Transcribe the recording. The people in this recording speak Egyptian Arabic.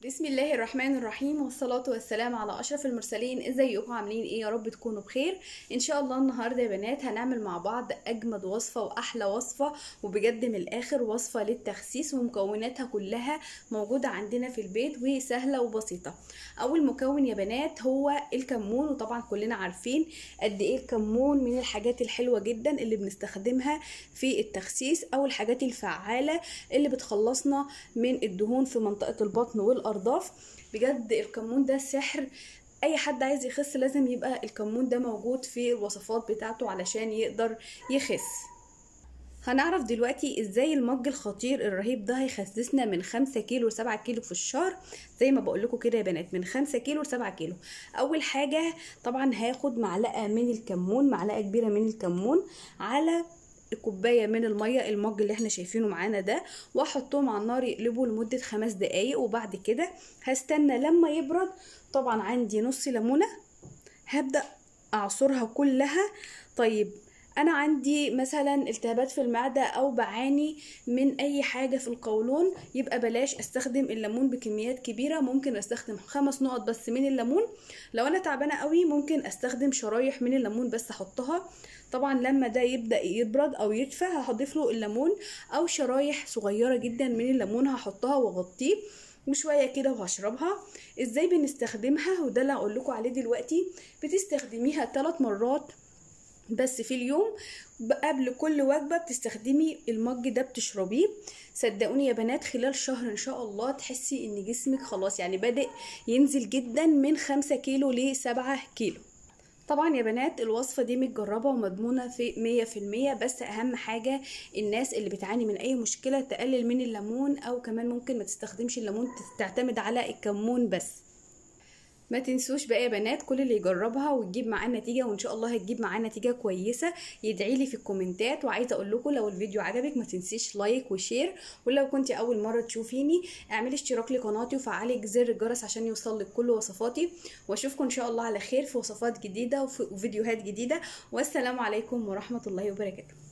بسم الله الرحمن الرحيم والصلاة والسلام على أشرف المرسلين ازيكم عاملين ايه يا رب تكونوا بخير ان شاء الله النهاردة يا بنات هنعمل مع بعض أجمد وصفة وأحلى وصفة وبجد من الآخر وصفة للتخسيس ومكوناتها كلها موجودة عندنا في البيت وسهلة وبسيطة أول مكون يا بنات هو الكمون وطبعا كلنا عارفين قد ايه الكمون من الحاجات الحلوة جدا اللي بنستخدمها في التخسيس أو الحاجات الفعالة اللي بتخلصنا من الدهون في منطقة البطن والأرض الارداف بجد الكمون ده سحر اي حد عايز يخس لازم يبقى الكمون ده موجود في الوصفات بتاعته علشان يقدر يخس هنعرف دلوقتي ازاي المج الخطير الرهيب ده هيخسسنا من خمسة كيلو لسبعة كيلو في الشهر زي ما بقول لكم كده يا بنات من خمسة كيلو لسبعة كيلو اول حاجة طبعا هاخد معلقة من الكمون معلقة كبيرة من الكمون على كوبايه من الميه المج اللي احنا شايفينه معانا ده واحطهم على النار يقلبوا لمده خمس دقايق وبعد كده هستنى لما يبرد طبعا عندي نص ليمونه هبدا اعصرها كلها طيب انا عندي مثلا التهابات في المعده او بعاني من اي حاجه في القولون يبقى بلاش استخدم الليمون بكميات كبيره ممكن استخدم خمس نقط بس من الليمون لو انا تعبانه قوي ممكن استخدم شرايح من الليمون بس احطها طبعا لما ده يبدا يبرد او يدفى هضيف له الليمون او شرايح صغيره جدا من الليمون هحطها واغطيه وشويه كده وهشربها ازاي بنستخدمها وده اللي هقول لكم عليه دلوقتي بتستخدميها ثلاث مرات بس في اليوم قبل كل وجبة بتستخدمي المج ده بتشربيه صدقوني يا بنات خلال شهر ان شاء الله تحسي ان جسمك خلاص يعني بادئ ينزل جدا من خمسة كيلو لسبعة كيلو طبعا يا بنات الوصفة دي متجربة ومضمونة في مية في المية بس أهم حاجة الناس اللي بتعاني من أي مشكلة تقلل من الليمون أو كمان ممكن ما تستخدمش الليمون تعتمد على الكمون بس ما تنسوش بقى يا بنات كل اللي يجربها وتجيب معاه نتيجه وان شاء الله هتجيب معاه نتيجه كويسه يدعي لي في الكومنتات وعايزه اقول لكم لو الفيديو عجبك ما تنسيش لايك وشير ولو كنت اول مره تشوفيني اعملي اشتراك لقناتي وفعلي زر الجرس عشان يوصلك كل وصفاتي واشوفكم ان شاء الله على خير في وصفات جديده وفي فيديوهات جديده والسلام عليكم ورحمه الله وبركاته